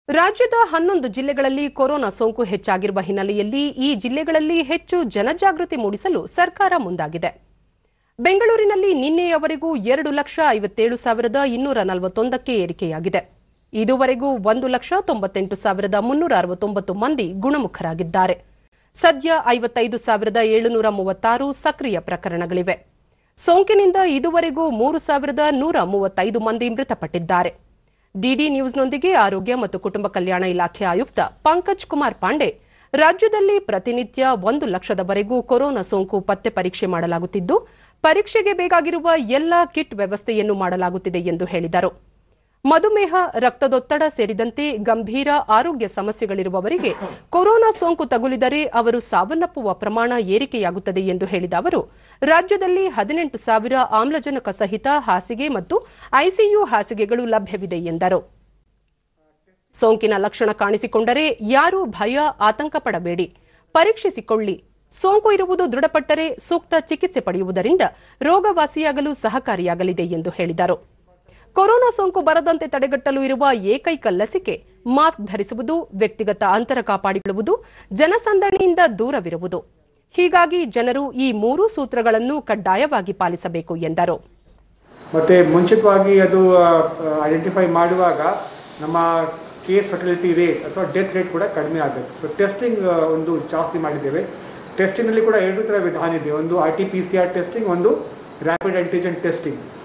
ರಾಜ್ಯದ ಹನ್ನೊಂದು ಜಿಲ್ಲೆಗಳಲ್ಲಿ ಕೊರೋನಾ ಸೋಂಕು ಹೆಚ್ಚಾಗಿರುವ ಹಿನ್ನೆಲೆಯಲ್ಲಿ ಈ ಜಿಲ್ಲೆಗಳಲ್ಲಿ ಹೆಚ್ಚು ಜನಜಾಗೃತಿ ಮೂಡಿಸಲು ಸರ್ಕಾರ ಮುಂದಾಗಿದೆ ಬೆಂಗಳೂರಿನಲ್ಲಿ ನಿನ್ನೆಯವರೆಗೂ ಎರಡು ಲಕ್ಷ ಐವತ್ತೇಳು ಸಾವಿರದ ಇನ್ನೂರ ನಲವತ್ತೊಂದಕ್ಕೆ ಏರಿಕೆಯಾಗಿದೆ ಇದುವರೆಗೂ ಒಂದು ಲಕ್ಷ ತೊಂಬತ್ತೆಂಟು ಸಾವಿರದ ಮುನ್ನೂರ ಅರವತ್ತೊಂಬತ್ತು ಮಂದಿ ಗುಣಮುಖರಾಗಿದ್ದಾರೆ ಸದ್ಯ ಐವತ್ತೈದು ಸಾವಿರದ ಏಳುನೂರ ಮೂವತ್ತಾರು ಸಕ್ರಿಯ ಪ್ರಕರಣಗಳಿವೆ ಸೋಂಕಿನಿಂದ ಇದುವರೆಗೂ ಮೂರು ಸಾವಿರದ ನೂರ ಮೂವತ್ತೈದು ಮಂದಿ ಮೃತಪಟ್ಟಿದ್ದಾರೆ ಡಿಡಿ ನ್ಯೂಸ್ನೊಂದಿಗೆ ಆರೋಗ್ಯ ಮತ್ತು ಕುಟುಂಬ ಕಲ್ಯಾಣ ಇಲಾಖೆ ಆಯುಕ್ತ ಪಂಕಜ್ ಕುಮಾರ್ ಪಾಂಡೆ ರಾಜ್ಯದಲ್ಲಿ ಪ್ರತಿನಿತ್ಯ ಒಂದು ಲಕ್ಷದವರೆಗೂ ಕೊರೋನಾ ಸೋಂಕು ಪತ್ತೆ ಪರೀಕ್ಷೆ ಮಾಡಲಾಗುತ್ತಿದ್ದು ಪರೀಕ್ಷೆಗೆ ಬೇಕಾಗಿರುವ ಎಲ್ಲಾ ಕಿಟ್ ವ್ಯವಸ್ಥೆಯನ್ನು ಮಾಡಲಾಗುತ್ತಿದೆ ಎಂದು ಹೇಳಿದರು ಮಧುಮೇಹ ರಕ್ತದೊತ್ತಡ ಸೇರಿದಂತೆ ಗಂಭೀರ ಆರೋಗ್ಯ ಸಮಸ್ಯೆಗಳಿರುವವರಿಗೆ ಕೊರೋನಾ ಸೋಂಕು ತಗುಲಿದರೆ ಅವರು ಸಾವನ್ನಪ್ಪುವ ಪ್ರಮಾಣ ಏರಿಕೆಯಾಗುತ್ತದೆ ಎಂದು ಹೇಳಿದ ಅವರು ರಾಜ್ಯದಲ್ಲಿ ಹದಿನೆಂಟು ಸಾವಿರ ಆಮ್ಲಜನಕ ಸಹಿತ ಹಾಸಿಗೆ ಮತ್ತು ಐಸಿಯು ಹಾಸಿಗೆಗಳು ಲಭ್ಯವಿದೆ ಎಂದರು ಸೋಂಕಿನ ಲಕ್ಷಣ ಕಾಣಿಸಿಕೊಂಡರೆ ಯಾರೂ ಭಯ ಆತಂಕ ಪಡಬೇಡಿ ಪರೀಕ್ಷಿಸಿಕೊಳ್ಳಿ ಸೋಂಕು ಇರುವುದು ದೃಢಪಟ್ಟರೆ ಸೂಕ್ತ ಚಿಕಿತ್ಸೆ ಪಡೆಯುವುದರಿಂದ ರೋಗ ವಾಸಿಯಾಗಲು ಸಹಕಾರಿಯಾಗಲಿದೆ ಎಂದು ಹೇಳಿದರು ಕೊರೋನಾ ಸೋಂಕು ಬರದಂತೆ ತಡೆಗಟ್ಟಲು ಇರುವ ಏಕೈಕ ಲಸಿಕೆ ಮಾಸ್ಕ್ ಧರಿಸುವುದು ವ್ಯಕ್ತಿಗತ ಅಂತರ ಕಾಪಾಡಿಕೊಳ್ಳುವುದು ಜನಸಂದಣಿಯಿಂದ ದೂರವಿರುವುದು ಹೀಗಾಗಿ ಜನರು ಈ ಮೂರೂ ಸೂತ್ರಗಳನ್ನು ಕಡ್ಡಾಯವಾಗಿ ಪಾಲಿಸಬೇಕು ಎಂದರು ಮತ್ತೆ ಮುಂಚಿತವಾಗಿ ಅದು ಐಡೆಂಟಿಫೈ ಮಾಡುವಾಗ ನಮ್ಮ ಕೇಸ್ ಫರ್ಟಿಲಿಟಿ ರೇಟ್ ಅಥವಾ ಡೆತ್ ರೇಟ್ ಕೂಡ ಕಡಿಮೆ ಆಗಬೇಕು ಸೊ ಟೆಸ್ಟಿಂಗ್ ಒಂದು ಜಾಸ್ತಿ ಮಾಡಿದ್ದೇವೆ ಟೆಸ್ಟಿಂಗ್ನಲ್ಲಿ ಕೂಡ ಎರಡು ಥರ ವಿಧಾನ ಇದೆ ಒಂದು R T P C R testing ಒಂದು ರ್ಯಾಪಿಡ್ ಆಂಟಿಜೆನ್ ಟೆಸ್ಟಿಂಗ್